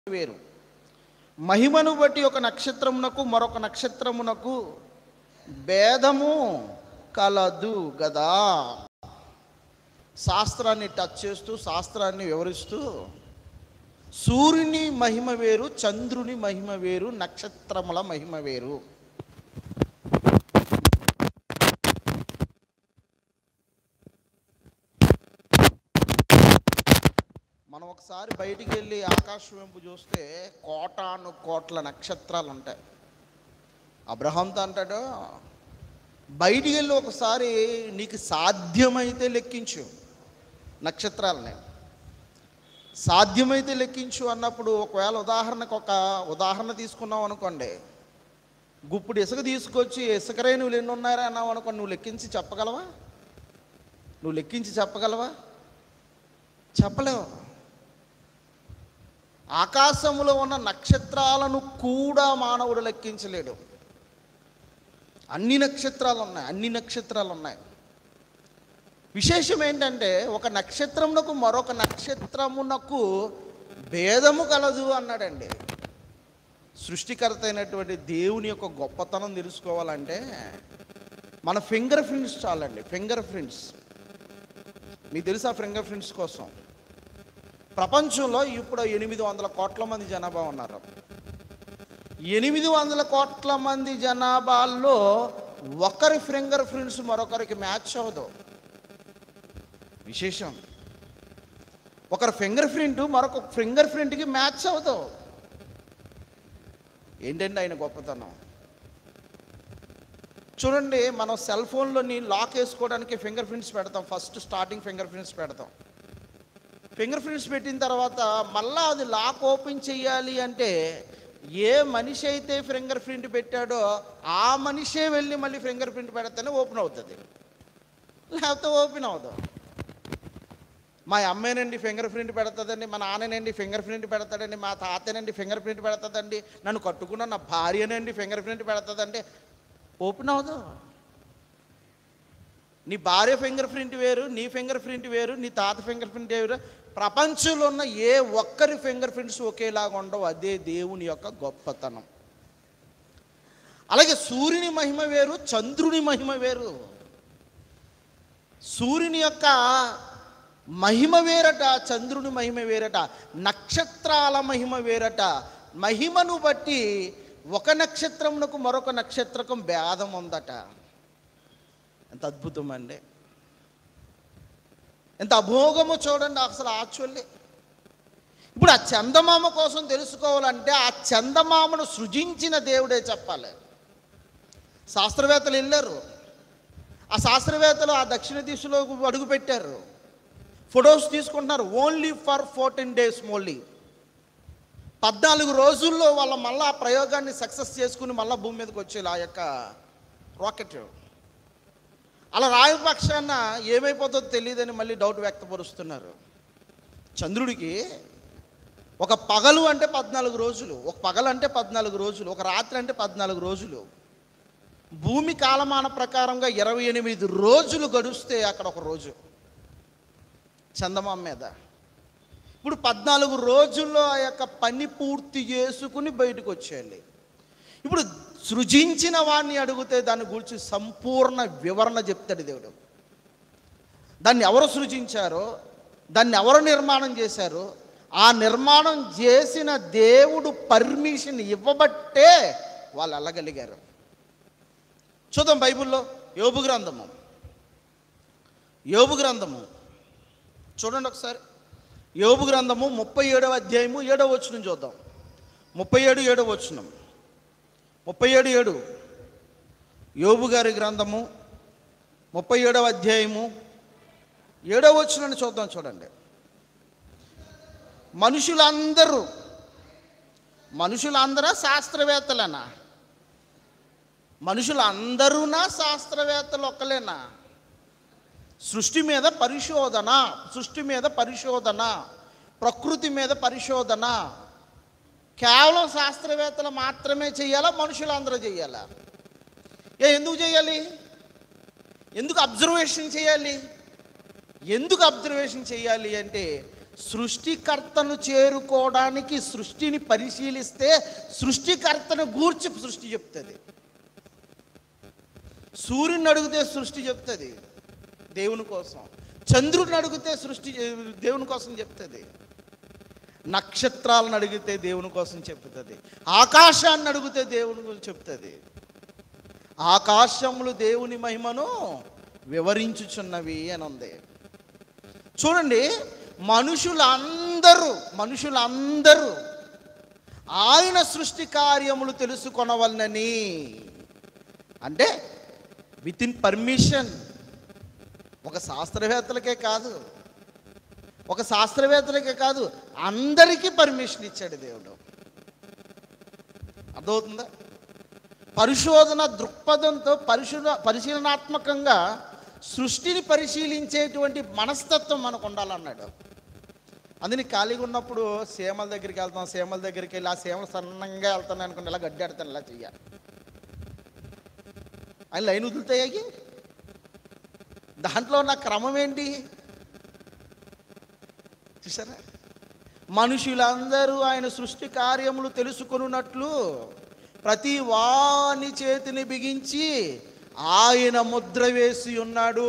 వేరు మహిమను బట్టి ఒక నక్షత్రమునకు మరొక నక్షత్రమునకు భేదము కలదు గదా శాస్త్రాన్ని టచ్ చేస్తూ శాస్త్రాన్ని వివరిస్తూ సూర్యుని మహిమ వేరు చంద్రుని మహిమ వేరు నక్షత్రముల మహిమ వేరు మనం ఒకసారి బయటికి వెళ్ళి ఆకాశం వెంపు చూస్తే కోటాను కోట్ల నక్షత్రాలు ఉంటాయి అబ్రహంతో అంటాడు బయటికి వెళ్ళి ఒకసారి నీకు సాధ్యమైతే లెక్కించు నక్షత్రాలని సాధ్యమైతే లెక్కించు అన్నప్పుడు ఒకవేళ ఉదాహరణకు ఒక ఉదాహరణ తీసుకున్నావు అనుకోండి గుప్పుడు ఇసుక తీసుకొచ్చి ఇసుక రేణువులు ఎన్ని ఉన్నారా అన్నావు అనుకోండి నువ్వు లెక్కించి చెప్పగలవా నువ్వు లెక్కించి చెప్పగలవా చెప్పలేవు ఆకాశంలో ఉన్న నక్షత్రాలను కూడా మానవుడు లెక్కించలేడు అన్ని నక్షత్రాలు ఉన్నాయి అన్ని నక్షత్రాలు ఉన్నాయి విశేషం ఏంటంటే ఒక నక్షత్రమునకు మరొక నక్షత్రమునకు భేదము కలదు అన్నాడండి సృష్టికర్త అయినటువంటి దేవుని యొక్క గొప్పతనం తెలుసుకోవాలంటే మన ఫింగర్ ప్రింట్స్ చాలండి ఫింగర్ ప్రింట్స్ మీకు తెలుసా ఫింగర్ ప్రింట్స్ కోసం ప్రపంచంలో ఇప్పుడు ఎనిమిది వందల కోట్ల మంది జనాభా ఉన్నారు ఎనిమిది వందల కోట్ల మంది జనాభాలో ఒకరి ఫింగర్ ప్రింట్స్ మరొకరికి మ్యాచ్ అవ్వదు విశేషం ఒకరి ఫింగర్ ప్రింట్ మరొక ఫింగర్ ప్రింట్కి మ్యాచ్ అవ్వదు ఏంటండి ఆయన గొప్పతనం చూడండి మనం సెల్ ఫోన్లోని లాక్ వేసుకోవడానికి ఫింగర్ ప్రింట్స్ పెడతాం ఫస్ట్ స్టార్టింగ్ ఫింగర్ ప్రింట్స్ పెడతాం ఫింగర్ ప్రింట్స్ పెట్టిన తర్వాత మళ్ళా అది లాక్ ఓపెన్ చేయాలి అంటే ఏ మనిషి అయితే ఫింగర్ ప్రింట్ పెట్టాడో ఆ మనిషే వెళ్ళి మళ్ళీ ఫింగర్ ప్రింట్ పెడితేనే ఓపెన్ అవుతుంది లేకపోతే ఓపెన్ అవ్వదు మా అమ్మేనండి ఫింగర్ ప్రింట్ పెడుతుందండి మా నాన్ననండి ఫింగర్ ప్రింట్ పెడతాడండి మా తాతనండి ఫింగర్ ప్రింట్ పెడుతుందండి నన్ను కట్టుకున్న నా భార్యనండి ఫింగర్ ప్రింట్ పెడుతుందండి ఓపెన్ అవ్వదు నీ భార్య ఫింగర్ ప్రింట్ వేరు నీ ఫింగర్ ప్రింట్ వేరు నీ తాత ఫింగర్ ప్రింట్ వేరు ప్రపంచంలో ఉన్న ఏ ఒక్కరి ఫింగర్ ప్రింట్స్ ఒకేలాగా ఉండవు అదే దేవుని యొక్క గొప్పతనం అలాగే సూర్యుని మహిమ వేరు చంద్రుని మహిమ వేరు సూర్యుని యొక్క మహిమ వేరట చంద్రుని మహిమ వేరట నక్షత్రాల మహిమ వేరట మహిమను బట్టి ఒక నక్షత్రమునకు మరొక నక్షత్రకం భేదం ఉందట ఎంత అద్భుతం అండి ఎంత అభోగమో చూడండి అసలు యాక్చువల్లీ ఇప్పుడు ఆ చందమామ కోసం తెలుసుకోవాలంటే ఆ చందమామను సృజించిన దేవుడే చెప్పాలి శాస్త్రవేత్తలు వెళ్ళారు ఆ శాస్త్రవేత్తలు ఆ దక్షిణ దిశలో అడుగు పెట్టారు ఫొటోస్ తీసుకుంటున్నారు ఓన్లీ ఫర్ ఫోర్టీన్ డేస్ మోన్లీ పద్నాలుగు రోజుల్లో వాళ్ళ మళ్ళీ ఆ ప్రయోగాన్ని సక్సెస్ చేసుకుని మళ్ళీ భూమి మీదకి వచ్చేది ఆ యొక్క రాకెట్ అలా రాయపక్షాన ఏమైపోతుందో తెలియదని మళ్ళీ డౌట్ వ్యక్తపరుస్తున్నారు చంద్రుడికి ఒక పగలు అంటే పద్నాలుగు రోజులు ఒక పగలు అంటే పద్నాలుగు రోజులు ఒక రాత్రి అంటే పద్నాలుగు రోజులు భూమి కాలమాన ప్రకారంగా ఇరవై ఎనిమిది రోజులు గడుస్తే అక్కడ ఒక రోజు చందమామ మీద ఇప్పుడు పద్నాలుగు రోజుల్లో ఆ యొక్క పని పూర్తి చేసుకుని బయటకు వచ్చేయాలి ఇప్పుడు సృజించిన వాడిని అడిగితే దాని గురించి సంపూర్ణ వివరణ చెప్తాడు దేవుడు దాన్ని ఎవరు సృజించారో దాన్ని ఎవరు నిర్మాణం చేశారో ఆ నిర్మాణం చేసిన దేవుడు పర్మిషన్ ఇవ్వబట్టే వాళ్ళు వెళ్ళగలిగారు చూద్దాం బైబిల్లో యోబు గ్రంథము యోబు గ్రంథము చూడండి ఒకసారి యోబు గ్రంథము ముప్పై ఏడవ అధ్యాయము ఏడవ వచనం చూద్దాం ముప్పై ఏడు ఏడవ వచనం ముప్పై ఏడు ఏడు యోబు గారి గ్రంథము ముప్పై ఏడవ అధ్యాయము ఏడవ వచనాన్ని చూద్దాం చూడండి మనుషులందరూ మనుషులందరా శాస్త్రవేత్తలేనా మనుషులందరూనా శాస్త్రవేత్తలు ఒక్కలేనా సృష్టి మీద పరిశోధన సృష్టి మీద పరిశోధన ప్రకృతి మీద పరిశోధన కేవలం శాస్త్రవేత్తలు మాత్రమే చేయాలా మనుషులందరూ చేయాలా ఏ ఎందుకు చేయాలి ఎందుకు అబ్జర్వేషన్ చేయాలి ఎందుకు అబ్జర్వేషన్ చేయాలి అంటే సృష్టికర్తను చేరుకోవడానికి సృష్టిని పరిశీలిస్తే సృష్టికర్తను గూర్చి సృష్టి చెప్తుంది సూర్యుని అడిగితే సృష్టి చెప్తుంది దేవుని కోసం చంద్రుడిని అడిగితే సృష్టి దేవుని కోసం చెప్తుంది నక్షత్రాలను అడిగితే దేవుని కోసం చెప్తుంది ఆకాశాన్ని అడిగితే దేవుని గురించి చెప్తుంది ఆకాశములు దేవుని మహిమను వివరించుచున్నవి అని ఉంది చూడండి మనుషులందరూ మనుషులందరూ ఆయన సృష్టి కార్యములు తెలుసుకొనవలనని అంటే విత్ ఇన్ పర్మిషన్ ఒక శాస్త్రవేత్తలకే కాదు ఒక శాస్త్రవేత్తలకే కాదు అందరికీ పర్మిషన్ ఇచ్చాడు దేవుడు అర్థమవుతుందా పరిశోధన దృక్పథంతో పరిశోధ పరిశీలనాత్మకంగా సృష్టిని పరిశీలించేటువంటి మనస్తత్వం మనకు ఉండాలన్నాడు అందుని ఖాళీగా ఉన్నప్పుడు సీమల దగ్గరికి వెళ్తాం సీమల దగ్గరికి వెళ్ళి ఆ సీమలు సన్నంగా వెళ్తాను అనుకుని ఇలా గడ్డి ఆడతాను ఇలా చెయ్యాలి ఆయన లైన్ వదులుతాయి దాంట్లో ఉన్న క్రమం ఏంటి చూసారా మనుషులందరూ ఆయన సృష్టి కార్యములు తెలుసుకొనున్నట్లు ప్రతి వాని చేతిని బిగించి ఆయన ముద్ర వేసి ఉన్నాడు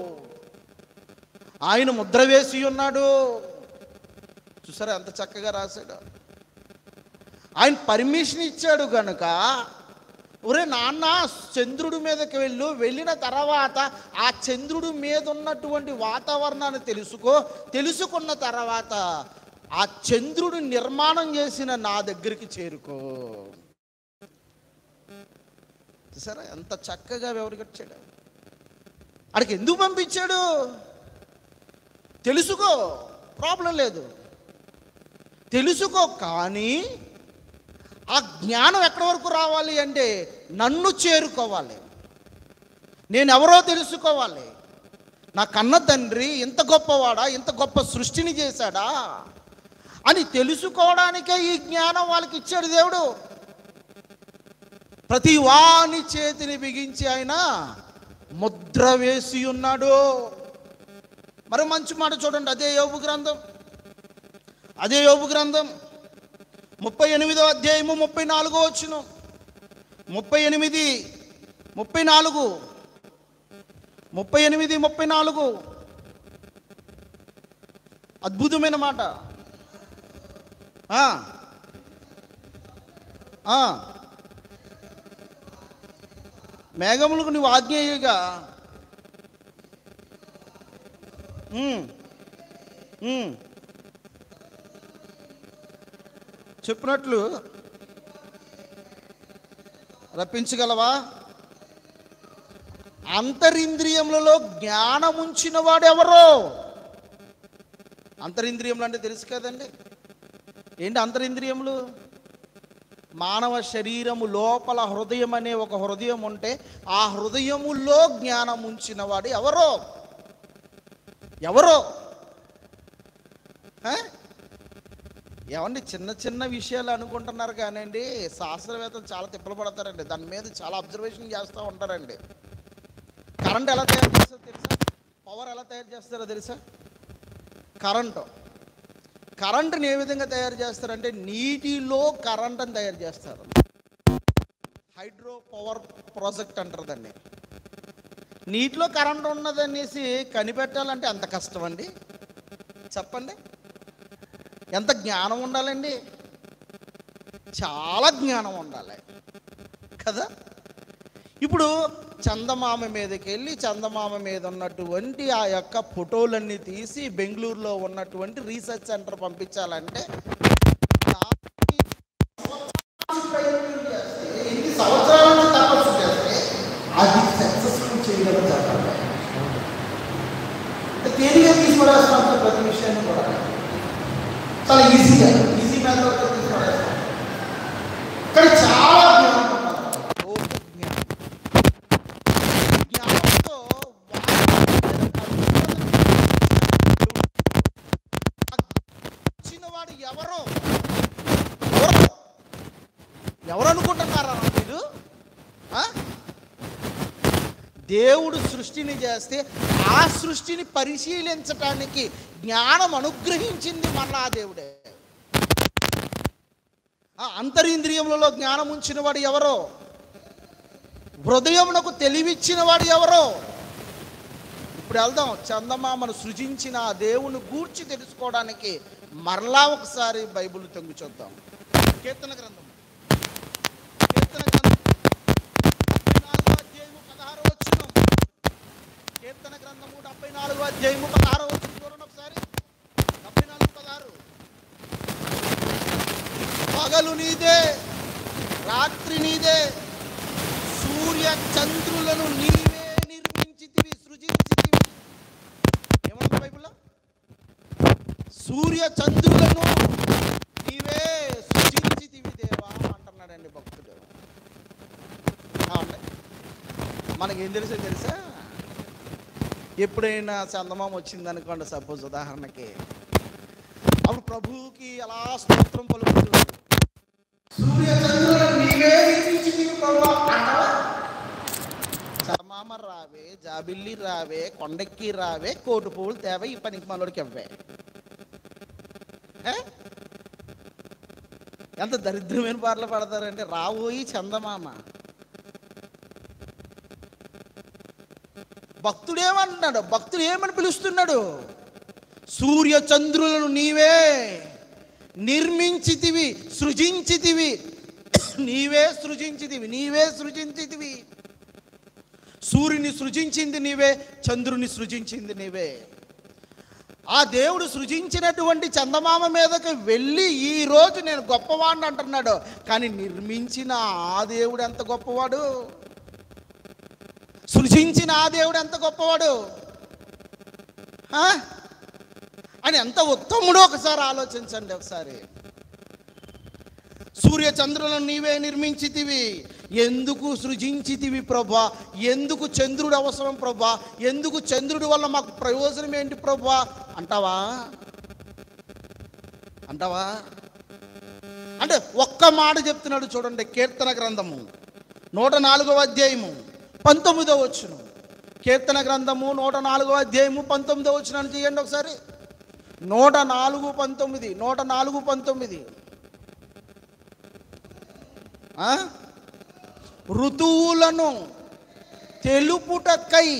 ఆయన ముద్ర వేసి ఉన్నాడు చూసారా ఎంత చక్కగా రాశాడు ఆయన పర్మిషన్ ఇచ్చాడు గనుక ఒరే నాన్న చంద్రుడి మీదకి వెళ్ళు వెళ్ళిన తర్వాత ఆ చంద్రుడి మీద ఉన్నటువంటి వాతావరణాన్ని తెలుసుకో తెలుసుకున్న తర్వాత ఆ చంద్రుడు నిర్మాణం చేసిన నా దగ్గరికి చేరుకో చూసారా ఎంత చక్కగా వివరికొచ్చాడు అడికి ఎందుకు పంపించాడు తెలుసుకో ప్రాబ్లం లేదు తెలుసుకో కానీ ఆ జ్ఞానం ఎక్కడి వరకు రావాలి అంటే నన్ను చేరుకోవాలి నేను ఎవరో తెలుసుకోవాలి నా కన్న తండ్రి ఇంత గొప్పవాడా ఇంత గొప్ప సృష్టిని చేశాడా అని తెలుసుకోవడానికే ఈ జ్ఞానం వాళ్ళకి ఇచ్చాడు దేవుడు ప్రతి వాని చేతిని బిగించి ఆయన ముద్ర వేసి ఉన్నాడు మరి మంచి మాట చూడండి అదే యోబు గ్రంథం అదే యోబు గ్రంథం ముప్పై ఎనిమిదో అధ్యాయము ముప్పై నాలుగో వచ్చిన ముప్పై ఎనిమిది ముప్పై నాలుగు ముప్పై ఎనిమిది ముప్పై నాలుగు అద్భుతమైన మాట ఆ. ఆ. మేఘములకు నువ్వు ఆజ్ఞేయగా ఉమ్. ఉమ్. చెప్పినట్లు రప్పించగలవా అంతరింద్రియములలో జ్ఞానం ఉంచిన వాడెవరో అంతరింద్రియములు అంటే తెలుసు కదండి ఏంటి అంతరింద్రియములు మానవ శరీరము లోపల హృదయం అనే ఒక హృదయం ఉంటే ఆ హృదయములో జ్ఞానం ఉంచిన వాడు ఎవరో ఎవరో ఆ? ఏమండి చిన్న చిన్న విషయాలు అనుకుంటున్నారు కానండి శాస్త్రవేత్తలు చాలా తిప్పలు పడతారండి దాని మీద చాలా అబ్జర్వేషన్ చేస్తూ ఉంటారండి కరెంట్ ఎలా తయారు చేస్తారో తెలుసా పవర్ ఎలా తయారు చేస్తారో తెలుసా కరెంటు కరెంటుని ఏ విధంగా తయారు చేస్తారంటే నీటిలో కరెంటుని తయారు చేస్తారు హైడ్రో పవర్ ప్రాజెక్ట్ అంటారు దాన్ని నీటిలో కరెంట్ ఉన్నదనేసి కనిపెట్టాలంటే ఎంత కష్టం అండి చెప్పండి ఎంత జ్ఞానం ఉండాలండి చాలా జ్ఞానం ఉండాలి కదా ఇప్పుడు చందమామ మీదకి వెళ్ళి చందమామ మీద ఉన్నటువంటి ఆ యొక్క ఫోటోలన్నీ తీసి బెంగళూరులో ఉన్నటువంటి రీసెర్చ్ సెంటర్ పంపించాలంటే దానికి ఎన్ని సంవత్సరాల నుంచి తపస్సు చేస్తే అది సక్సెస్ఫుల్ చేయగలం చెప్పండి అంటే తేలిగా తీసుకురాస్తాం ప్రతి విషయాన్ని కూడా చాలా ఈజీగా ఈజీ మెథడ్తో తీసుకురాస్తాం కానీ చాలా జ్ఞానం ఉండాలి. లోక జ్ఞానం జ్ఞానంతో వచ్చిన వాడు ఎవరో ఎవరో ఎవరు అనుకుంటున్నారా మీరు ఆ? దేవుడు సృష్టిని చేస్తే ఆ సృష్టిని పరిశీలించటానికి జ్ఞానం అనుగ్రహించింది మళ్ళా ఆ దేవుడే ఆ అంతరింద్రియములలో జ్ఞానం ఉంచిన వాడు ఎవరో హృదయమునకు తెలివిచ్చిన వాడు ఎవరో ఇప్పుడు వెళ్దాం చందమామను సృజించిన ఆ దేవుని గూర్చి తెలుసుకోవడానికి మరలా ఒకసారి బైబిల్ తొంగి చూద్దాం కీర్తన గ్రంథం కీర్తన గ్రంథం డెబ్బై నాలుగో అధ్యాయము పదహారో వచనం కీర్తన గ్రంథము డెబ్బై నాలుగో అధ్యాయము పదహారో వచ్చిన చూడండి ఒకసారి డెబ్బై నాలుగు పదహారు పగలు నీదే రాత్రి నీదే సూర్య చంద్రులను నీవే నిర్మించితివి సృజించితివి ఏమన్నా బైబిల్లో సూర్య చంద్రులను నీవే సృజించితివి దేవా అంటున్నాడండి భక్తుడు అవునండి మనకేం తెలుసో తెలుసా ఎప్పుడైనా చందమామ వచ్చిందనుకోండి సపోజ్ ఉదాహరణకి అప్పుడు ప్రభువుకి అలా స్తోత్రం పలుకుతుంది సూర్య చంద్రులను నీవే నిర్మించితివి ప్రభువా అంటావా? చందమామ రావే జాబిల్లి రావే కొండెక్కి రావే కోటు పువ్వులు తేవే ఈ పనికి మనోడికి ఇవ్వే ఏ? ఎంత దరిద్రమైన పాటలు పడతారంటే రావోయి చందమామ భక్తుడు ఏమంటున్నాడు భక్తుడు ఏమని పిలుస్తున్నాడు సూర్య చంద్రులను నీవే నిర్మించితివి సృజించితివి నీవే సృజించితివి నీవే సృజించితివి సూర్యుని సృజించింది నీవే చంద్రుని సృజించింది నీవే ఆ దేవుడు సృజించినటువంటి చందమామ మీదకి వెళ్ళి ఈ రోజు నేను గొప్పవాడిని అంటున్నాడు కానీ నిర్మించిన ఆ దేవుడు ఎంత గొప్పవాడు సృజించిన ఆ దేవుడు ఎంత గొప్పవాడు ఆ? అని ఎంత ఉత్తముడో ఒకసారి ఆలోచించండి ఒకసారి సూర్య చంద్రులను నీవే నిర్మించితివి ఎందుకు సృజించితివి ప్రభా ఎందుకు చంద్రుడు అవసరం ప్రభా ఎందుకు చంద్రుడి వల్ల మాకు ప్రయోజనం ఏంటి ప్రభా అంటావా అంటావా అంటే ఒక్క మాట చెప్తున్నాడు చూడండి కీర్తన గ్రంథము నూట నాలుగవ అధ్యాయము పంతొమ్మిదో వచ్చును కీర్తన గ్రంథము నూట నాలుగవ అధ్యాయము పంతొమ్మిదో వచ్చిన చేయండి ఒకసారి నూట నాలుగు పంతొమ్మిది నూట నాలుగు పంతొమ్మిది ఆ? ఋతువులను తెలుపుటకై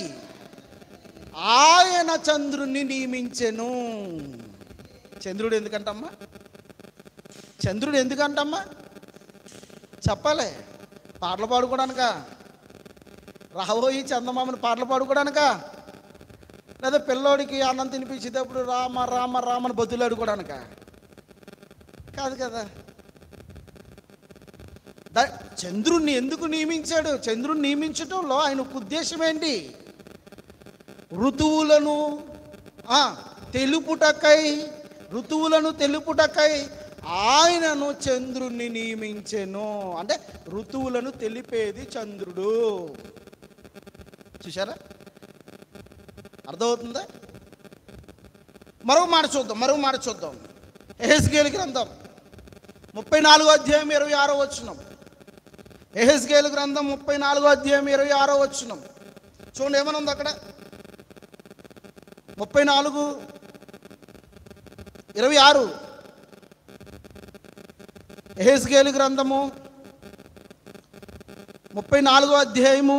ఆయన చంద్రుణ్ణి నియమించెను చంద్రుడు ఎందుకంటమ్మా చంద్రుడు ఎందుకంటమ్మా చెప్పాలి పాటలు పాడుకోవడానిక రాబోయి చందమామని పాటలు పాడుకోవడానిక లేదా పిల్లోడికి అన్నం తినిపించేటప్పుడు రామ రామ రామని బతులాడుకోవడానిక కాదు కదా ద- చంద్రుణ్ణి ఎందుకు నియమించాడు చంద్రుణ్ణి నియమించటంలో ఆయన ఉద్దేశం ఏంటి ఋతువులను ఆ, తెలుపుటకై ఋతువులను తెలుపుటకై ఆయనను చంద్రుణ్ణి నియమించెను అంటే ఋతువులను తెలిపేది చంద్రుడు చూసారా అర్థమవుతుందా మరో మాట చూద్దాం మరో మాట చూద్దాం ఎహెస్గేల్ గ్రంథం ముప్పై నాలుగో అధ్యాయం ఇరవై ఆరో వచ్చినాం ఎహెస్గేల్ గ్రంథం ముప్పై నాలుగో అధ్యాయం ఇరవై ఆరో వచ్చినాం చూడండి ఏమని ఉంది అక్కడ ముప్పై నాలుగు ఇరవై ఆరు ఎహెస్గేల్ గ్రంథము ముప్పై నాలుగో అధ్యాయము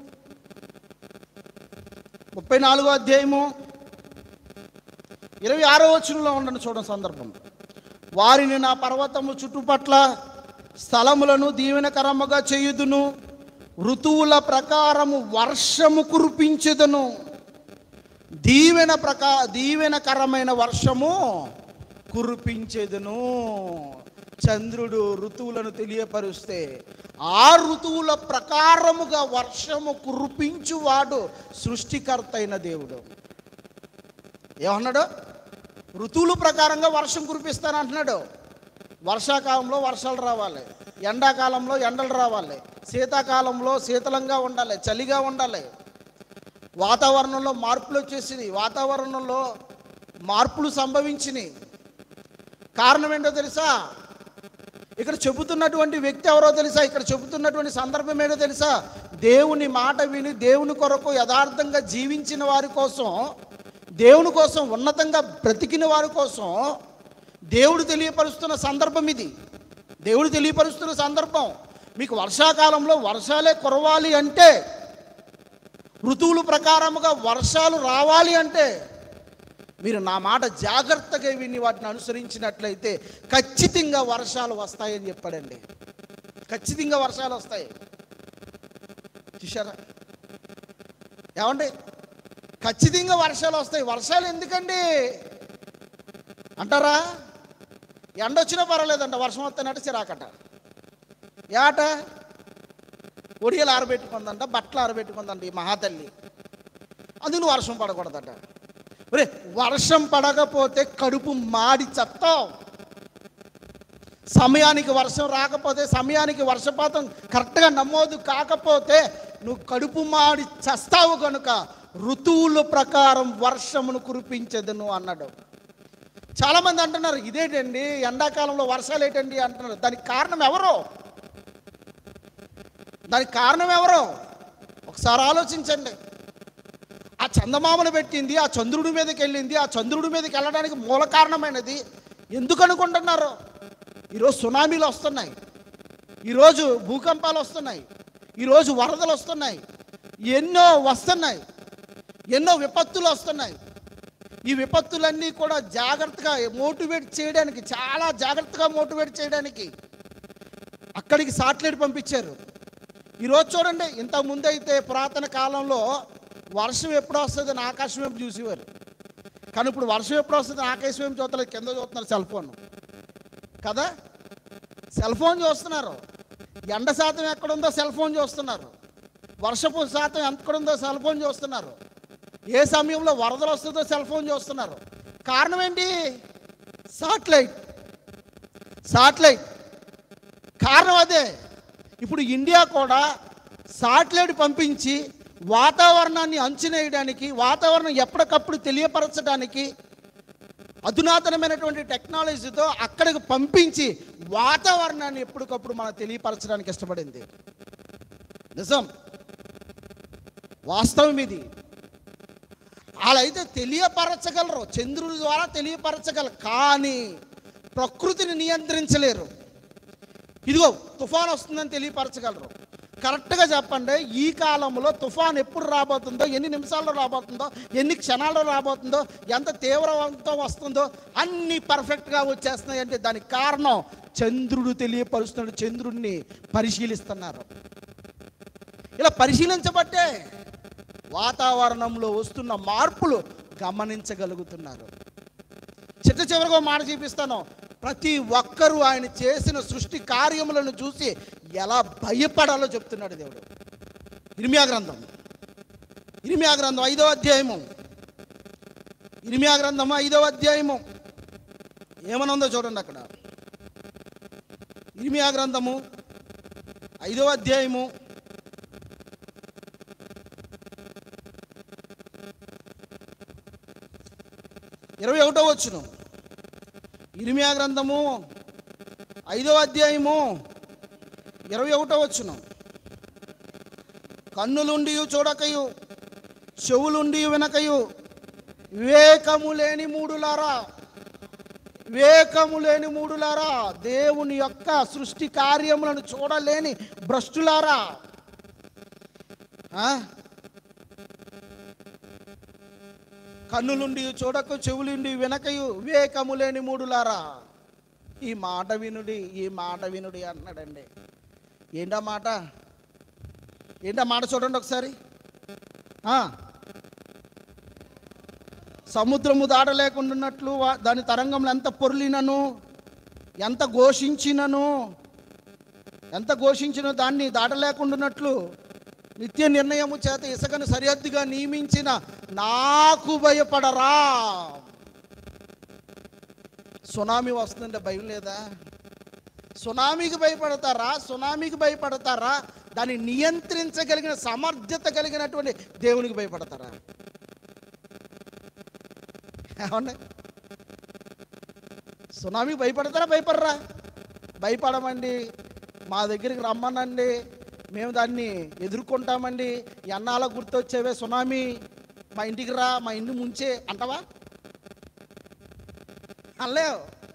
ముప్పై నాలుగో అధ్యాయము ఇరవై ఆరో వచనంలో ఉండండి చూడండి సందర్భం వారిని నా పర్వతము చుట్టుపట్ల స్థలములను దీవెనకరముగా చేయుదును ఋతువుల ప్రకారము వర్షము కురిపించుదును దీవెన ప్రకా దీవెనకరమైన వర్షము కురిపించెదను చంద్రుడు ఋతువులను తెలియపరుస్తే ఆ ఋతువుల ప్రకారముగా వర్షము కురిపించువాడు సృష్టికర్త అయిన దేవుడు ఏమన్నాడు ఋతువుల ప్రకారంగా వర్షం కురిపిస్తానంటున్నాడు వర్షాకాలంలో వర్షాలు రావాలి ఎండాకాలంలో ఎండలు రావాలి శీతాకాలంలో శీతలంగా ఉండాలి చలిగా ఉండాలి వాతావరణంలో మార్పులు వచ్చేసినాయి వాతావరణంలో మార్పులు సంభవించినాయి కారణం ఏంటో తెలుసా ఇక్కడ చెబుతున్నటువంటి వ్యక్తి ఎవరో తెలుసా ఇక్కడ చెబుతున్నటువంటి సందర్భం ఏంటో తెలుసా దేవుని మాట విని దేవుని కొరకు యథార్థంగా జీవించిన వారి కోసం దేవుని కోసం ఉన్నతంగా బ్రతికిన వారి కోసం దేవుడు తెలియపరుస్తున్న సందర్భం ఇది దేవుడు తెలియపరుస్తున్న సందర్భం మీకు వర్షాకాలంలో వర్షాలే కురవాలి అంటే ఋతువుల ప్రకారముగా వర్షాలు రావాలి అంటే మీరు నా మాట జాగ్రత్తగా విని వాటిని అనుసరించినట్లయితే ఖచ్చితంగా వర్షాలు వస్తాయని చెప్పాడండి ఖచ్చితంగా వర్షాలు వస్తాయి చూసారా ఏమండి ఖచ్చితంగా వర్షాలు వస్తాయి వర్షాలు ఎందుకండి అంటారా ఎండ వచ్చినా పర్వాలేదంట వర్షం వస్తానంటే చిరాకట ఏట ఒడియలు ఆరబెట్టుకుందంట బట్టలు ఆరబెట్టుకుందంట ఈ మహాతల్లి అందుకు వర్షం పడకూడదట ఒరే వర్షం పడకపోతే కడుపు మాడి చత్తావు సమయానికి వర్షం రాకపోతే సమయానికి వర్షపాతం కరెక్ట్గా నమోదు కాకపోతే నువ్వు కడుపు మాడి చస్తావు కనుక ఋతువుల ప్రకారం వర్షమును కురిపించదును అన్నాడు చాలామంది అంటున్నారు ఇదేంటండి ఎండాకాలంలో వర్షాలు ఏంటండి అంటున్నారు దానికి కారణం ఎవరు దానికి కారణం ఎవరు ఒకసారి ఆలోచించండి ఆ చందమామను పెట్టింది ఆ చంద్రుడి మీదకి వెళ్ళింది ఆ చంద్రుడి మీదకి వెళ్ళడానికి మూల కారణమైనది ఎందుకు అనుకుంటున్నారు ఈరోజు సునామీలు వస్తున్నాయి ఈరోజు భూకంపాలు వస్తున్నాయి ఈరోజు వరదలు వస్తున్నాయి ఎన్నో వస్తున్నాయి ఎన్నో విపత్తులు వస్తున్నాయి ఈ విపత్తులన్నీ కూడా జాగ్రత్తగా మోటివేట్ చేయడానికి చాలా జాగ్రత్తగా మోటివేట్ చేయడానికి అక్కడికి సాటిలైట్ పంపించారు ఈరోజు చూడండి ఇంతకు ముందు అయితే పురాతన కాలంలో వర్షం ఎప్పుడు వస్తుంది అని ఆకాశం వైపు చూసేవారు కానీ ఇప్పుడు వర్షం ఎప్పుడు వస్తుంది అని ఆకాశం వైపు చూస్తలేదు కింద చూస్తున్నారు సెల్ ఫోన్ కదా సెల్ ఫోన్ చూస్తున్నారు ఎండ శాతం ఎక్కడుందో సెల్ ఫోన్ చూస్తున్నారు వర్షపు శాతం ఎక్కడుందో సెల్ ఫోన్ చూస్తున్నారు ఏ సమయంలో వరదలు వస్తుందో సెల్ ఫోన్ చూస్తున్నారు కారణం ఏంటి సాటిలైట్ సాటిలైట్ కారణం అదే ఇప్పుడు ఇండియా కూడా సాటిలైట్ పంపించి వాతావరణాన్ని అంచనేయడానికి వాతావరణం ఎప్పటికప్పుడు తెలియపరచడానికి అధునాతనమైనటువంటి టెక్నాలజీతో అక్కడికి పంపించి వాతావరణాన్ని ఎప్పటికప్పుడు మనం తెలియపరచడానికి ఇష్టపడింది నిజం వాస్తవం ఇది అలా అయితే తెలియపరచగలరు చంద్రుడి ద్వారా తెలియపరచగలరు కానీ ప్రకృతిని నియంత్రించలేరు ఇదిగో తుఫాన్ వస్తుందని తెలియపరచగలరు కరెక్ట్గా చెప్పండి ఈ కాలంలో తుఫాన్ ఎప్పుడు రాబోతుందో ఎన్ని నిమిషాల్లో రాబోతుందో ఎన్ని క్షణాల్లో రాబోతుందో ఎంత తీవ్రవంతం వస్తుందో అన్ని పర్ఫెక్ట్గా వచ్చేస్తున్నాయి అంటే దానికి కారణం చంద్రుడు తెలియపరుస్తున్నాడు చంద్రుడిని పరిశీలిస్తున్నారు ఇలా పరిశీలించబట్టే వాతావరణంలో వస్తున్న మార్పులు గమనించగలుగుతున్నారు చిట్ట చివరిగా ఒక మాట చూపిస్తాను ప్రతి ఒక్కరూ ఆయన చేసిన సృష్టి కార్యములను చూసి ఎలా భయపడాలో చెప్తున్నాడు దేవుడు ఇరిమియా గ్రంథం ఇరిమియా గ్రంథం ఐదో అధ్యాయము ఇరిమియా గ్రంథము ఐదో అధ్యాయము ఏమనుందో చూడండి అక్కడ ఇరిమియా గ్రంథము ఐదో అధ్యాయము ఇరవై ఒకటో వచ్చును ఇరిమియా గ్రంథము ఐదో అధ్యాయము ఇరవై ఒకటో వచ్చును కన్నులుండి చూడకయు చెవులుండి వినకయు వివేకము లేని మూడులారా వివేకము లేని మూడులారా దేవుని యొక్క సృష్టి కార్యములను చూడలేని భ్రష్టులారా ఆ? కన్నులుండి చూడకు చెవులుండి వినకయు వివేకము లేని మూడులారా ఈ మాట వినుడి ఈ మాట వినుడి అన్నాడండి ఏంటా మాట ఏంటా మాట చూడండి ఒకసారి ఆ. సముద్రము దాటలేకుండాన్నట్లు వా- దాని తరంగంలో ఎంత పొర్లినను ఎంత ఘోషించినను ఎంత ఘోషించినో దాన్ని దాటలేకుండాన్నట్లు నిత్య నిర్ణయము చేత ఇసుకను సరిహద్దుగా నియమించిన నాకు భయపడరా సునామీ వస్తుందంటే భయం లేదా సునామీకి భయపడతారా సునామీకి భయపడతారా దాన్ని నియంత్రించగలిగిన సమర్థత కలిగినటువంటి దేవునికి భయపడతారా ఏమండి సునామీ భయపడతారా భయపడరా భయపడమండి మా దగ్గరికి రమ్మనండి మేము దాన్ని ఎదుర్కొంటామండి ఎన్నాళ్ళ గుర్తొచ్చేవే సునామీ మా ఇంటికి రా మా ఇంటి ముంచే అంటావా అనలేవు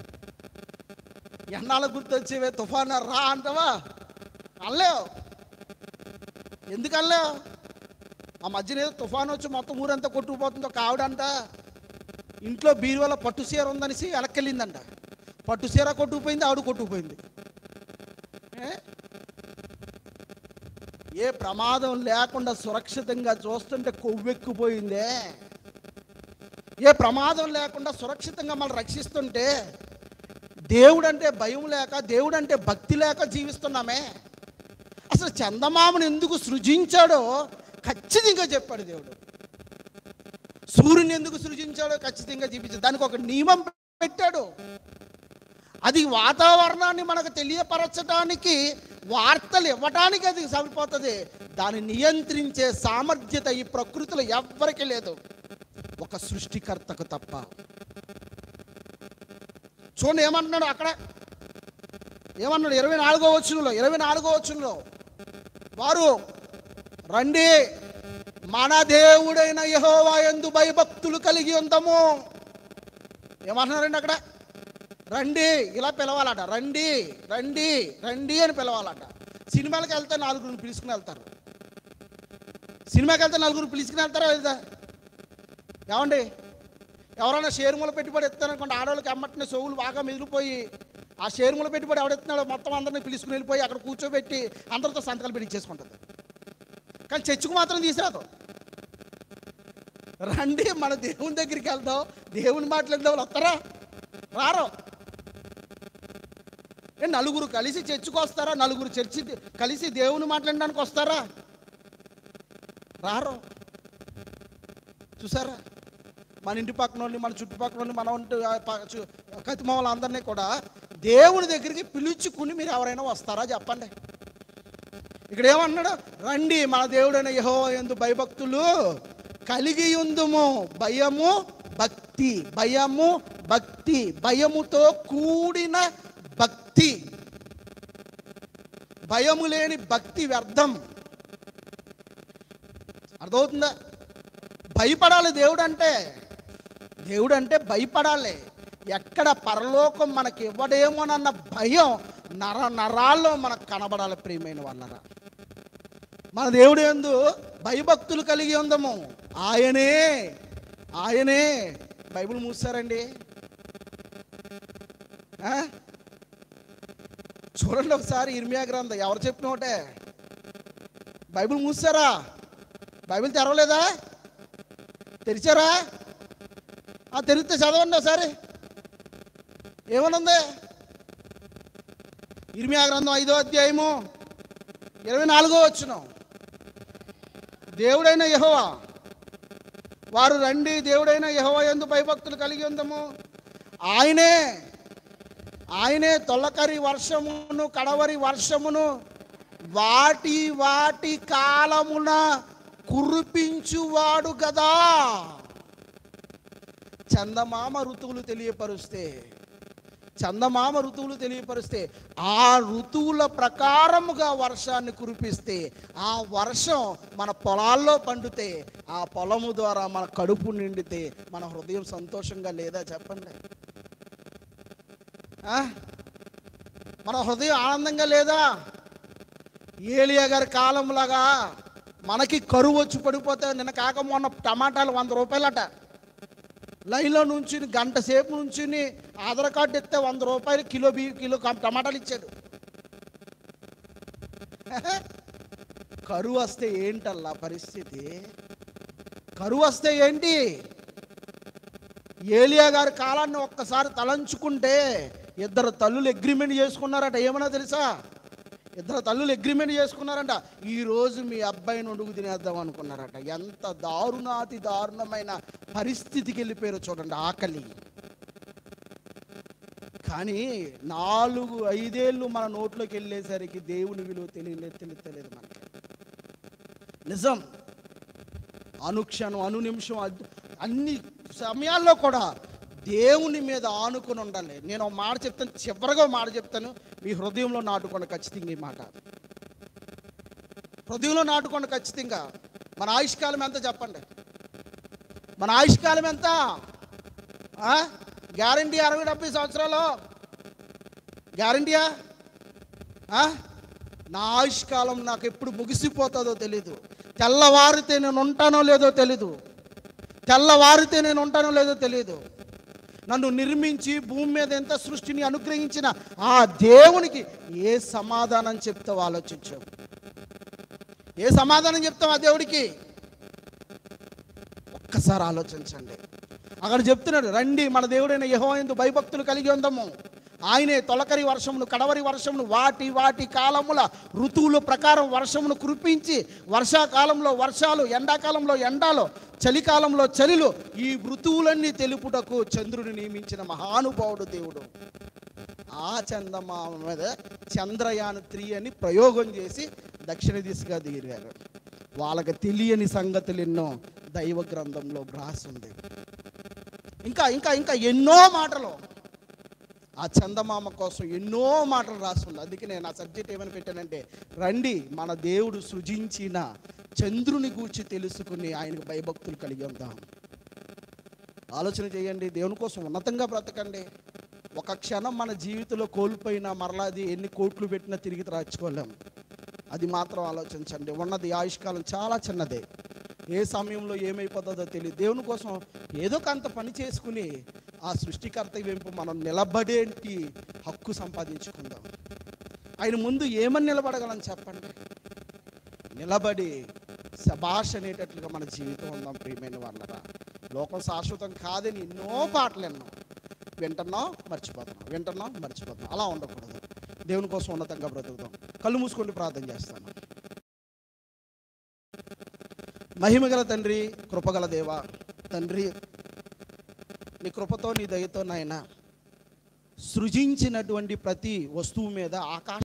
ఎండాల గుర్తొచ్చేవే తుఫాను రా అంటావా అనలేవు ఎందుకు అనలేవు ఆ మధ్యన ఏదో తుఫాను వచ్చి మొత్తం ఊరంతా కొట్టుకుపోతుందో ఒక ఆవిడంట ఇంట్లో బీరువాల పట్టు సీర ఉందనేసి వెనక్కెళ్ళిందంట పట్టు సీర కొట్టుకుపోయింది ఆవిడ కొట్టుకుపోయింది ఏ? ఏ ప్రమాదం లేకుండా సురక్షితంగా చూస్తుంటే కొవ్వెక్కిపోయిందే ఏ ప్రమాదం లేకుండా సురక్షితంగా మనం రక్షిస్తుంటే దేవుడు అంటే భయం లేక దేవుడు అంటే భక్తి లేక జీవిస్తున్నామే అసలు చందమామను ఎందుకు సృజించాడో ఖచ్చితంగా చెప్పాడు దేవుడు సూర్యుని ఎందుకు సృజించాడో ఖచ్చితంగా చూపించాడు దానికి ఒక నియమం పెట్టాడు అది వాతావరణాన్ని మనకు తెలియపరచడానికి వార్తలు ఇవ్వటానికి అది సరిపోతుంది దాన్ని నియంత్రించే సామర్థ్యత ఈ ప్రకృతిలో ఎవ్వరికీ లేదు ఒక సృష్టికర్తకు తప్ప చూడండి ఏమంటున్నాడు అక్కడ ఏమన్నాడు ఇరవై నాలుగో వచ్చులో ఇరవై నాలుగో వచ్చులో వారు రండి మన దేవుడైన యెహోవా యందు భయభక్తులు కలిగి ఉందము ఏమంటున్నారండి అక్కడ రండి ఇలా పిలవాలట రండి రండి రండి అని పిలవాలట సినిమాలకు వెళ్తే నలుగురిని పిలుచుకుని వెళ్తారు సినిమాకి వెళ్తే నలుగురు పిలుచుకుని వెళ్తారా వెళ్తా ఏమండి ఎవరైనా షేరుముల పెట్టుబడి ఎత్తారనుకోండి ఆడవాళ్ళకి అమ్మటిన సోవులు బాగా మిగిలిపోయి ఆ షేరుముల పెట్టుబడి ఎవడెత్తున్నాడో మొత్తం అందరిని పిలుచుకుని వెళ్ళిపోయి అక్కడ కూర్చోబెట్టి అందరితో సంతకాలు పెట్టించేసుకుంటుంది కానీ చర్చకు మాత్రం తీసుకురాదు రండి మన దేవుని దగ్గరికి వెళ్దాం దేవుని మాట్లాడిన వాళ్ళు వస్తారా రారు ఏ నలుగురు కలిసి చర్చికి వస్తారా నలుగురు చర్చి కలిసి దేవుని మాట్లాడడానికి వస్తారా రారు చూసారా మన ఇంటి పక్కన వాళ్ళని మన చుట్టుపక్కల వాళ్ళని మన ఇంటి కతిమ వాళ్ళందరినీ కూడా దేవుని దగ్గరికి పిలుచుకుని మీరు ఎవరైనా వస్తారా చెప్పండి ఇక్కడ ఏమన్నాడు రండి మన దేవుడైన యహో ఎందు భయభక్తులు కలిగి ఉందుము భయము భక్తి భయము భక్తి భయముతో కూడిన భక్తి భయము లేని భక్తి వ్యర్థం అర్థమవుతుందా భయపడాలి దేవుడు అంటే దేవుడు అంటే భయపడాలి ఎక్కడ పరలోకం మనకి ఇవ్వడేమోనన్న భయం నర నరాల్లో మనకు కనబడాలి ప్రియమైన వాళ్ళరా మన దేవుడు ఎందు భయభక్తులు కలిగి ఉందము ఆయనే ఆయనే బైబిల్ మూసారండి ఆ? చూడండి ఒకసారి ఇర్మియా గ్రంథం ఎవరు చెప్పిన ఒకటే బైబిల్ మూసారా బైబిల్ తెరవలేదా తెరిచారా ఆ తెరిస్తే చదవండి ఒకసారి ఏమనుంది ఇర్మియా గ్రంథం ఐదో అధ్యాయము ఇరవై నాలుగో వచ్చిన దేవుడైన యెహోవా వారు రండి దేవుడైన యెహోవా ఎందు భయభక్తులు కలిగి ఉందము ఆయనే ఆయనే తొలకరి వర్షమును కడవరి వర్షమును వాటి వాటి కాలమున కురిపించువాడు కదా చందమామ ఋతువులు తెలియపరుస్తే చందమామ ఋతువులు తెలియపరిస్తే ఆ ఋతువుల ప్రకారముగా వర్షాన్ని కురిపిస్తే ఆ వర్షం మన పొలాల్లో పండితే ఆ పొలము ద్వారా మన కడుపు నిండితే మన హృదయం సంతోషంగా లేదా చెప్పండి ఆ? మన హృదయం ఆనందంగా లేదా ఏలియా గారి కాలంలాగా మనకి కరువు వచ్చి పడిపోతే నిన్న కాక మొన్న టమాటాలు వంద రూపాయలట లైన్లో నుంచి గంట సేపు నుంచి ఆధార్ కార్డు ఇస్తే వంద రూపాయలు కిలో బీ కిలో కం- టమాటాలు ఇచ్చాడు కరువు వస్తే ఏంటల్లా పరిస్థితి కరువు వస్తే ఏంటి ఏలియా గారి కాలాన్ని ఒక్కసారి తలంచుకుంటే ఇద్దరు తల్లులు అగ్రిమెంట్ చేసుకున్నారట ఏమన్నా తెలుసా ఇద్దరు తల్లులు అగ్రిమెంట్ చేసుకున్నారంట ఈ రోజు మీ అబ్బాయిని అడుగు తినేద్దాం అనుకున్నారట ఎంత దారుణాతి దారుణమైన పరిస్థితికి వెళ్ళిపోయారు చూడండి ఆకలి కానీ నాలుగు ఐదేళ్ళు మన నోట్లోకి వెళ్ళేసరికి దేవుని విలువ తెలియలేదు తెలుస్తలేదు మనకి నిజం అనుక్షణం అను నిమిషం అద్- అన్ని సమయాల్లో కూడా దేవుని మీద ఆనుకుని ఉండాలి నేను ఒక మాట చెప్తాను చివరిగా ఒక మాట చెప్తాను మీ హృదయంలో నాటుకోండి ఖచ్చితంగా ఈ మాట హృదయంలో నాటుకోండి ఖచ్చితంగా మన ఆయుష్కాలం ఎంత చెప్పండి మన ఆయుష్కాలం ఎంత గ్యారంటీ అరవై డెబ్బై సంవత్సరాలు గ్యారంటీయా ఆ? నా ఆయుష్కాలం నాకు ఎప్పుడు ముగిసిపోతుందో తెలీదు తెల్లవారితే నేను ఉంటానో లేదో తెలీదు తెల్లవారితే నేను ఉంటానో లేదో తెలియదు నన్ను నిర్మించి భూమి మీద ఎంత సృష్టిని అనుగ్రహించిన ఆ దేవునికి ఏ సమాధానం చెప్తావు ఆలోచించు ఏ సమాధానం చెప్తావు ఆ దేవుడికి ఒక్కసారి ఆలోచించండి అక్కడ చెప్తున్నాడు రండి మన దేవుడైన యెహోవాయందు భయభక్తులు కలిగి ఉందము ఆయనే తొలకరి వర్షమును కడవరి వర్షమును వాటి వాటి కాలముల ఋతువుల ప్రకారం వర్షమును కురిపించి వర్షాకాలంలో వర్షాలు ఎండాకాలంలో ఎండాలు చలికాలంలో చలిలు ఈ ఋతువులన్నీ తెలుపుటకు చంద్రుని నియమించిన మహానుభావుడు దేవుడు ఆ చందమామ మీద చంద్రయాన్ త్రీ అని ప్రయోగం చేసి దక్షిణ దిశగా దిగారు వాళ్ళకి తెలియని సంగతులు ఎన్నో దైవ గ్రంథంలో ఉంది ఇంకా ఇంకా ఇంకా ఎన్నో మాటలు ఆ చందమామ కోసం ఎన్నో మాటలు రాస్తుంది అందుకే నేను ఆ సబ్జెక్ట్ ఏమని పెట్టానంటే రండి మన దేవుడు సృజించిన చంద్రుని గూర్చి తెలుసుకుని ఆయనకు భయభక్తులు కలిగి ఉందాం ఆలోచన చేయండి దేవుని కోసం ఉన్నతంగా బ్రతకండి ఒక క్షణం మన జీవితంలో కోల్పోయినా మరలాది ఎన్ని కోట్లు పెట్టినా తిరిగి రాచుకోలేం అది మాత్రం ఆలోచించండి ఉన్నది ఆయుష్కాలం చాలా చిన్నదే ఏ సమయంలో ఏమైపోతుందో తెలియదు దేవుని కోసం ఏదో కొంత పని చేసుకుని ఆ సృష్టికర్త వెంపు మనం నిలబడేంటి హక్కు సంపాదించుకుందాం ఆయన ముందు ఏమని నిలబడగలం చెప్పండి నిలబడి శబాష్ అనేటట్లుగా మన జీవితం ఉందాం ప్రియమైన వాళ్ళరా లోకం శాశ్వతం కాదని ఎన్నో పాటలు విన్నాం వింటున్నాం మర్చిపోతున్నాం వింటున్నాం మర్చిపోతున్నాం అలా ఉండకూడదు దేవుని కోసం ఉన్నతంగా బ్రతుకుదాం కళ్ళు మూసుకొని ప్రార్థన చేస్తాను మహిమగల తండ్రి కృపగల దేవ తండ్రి నీ కృపతో నీ దయతో నాయన సృజించినటువంటి ప్రతి వస్తువు మీద ఆకాశ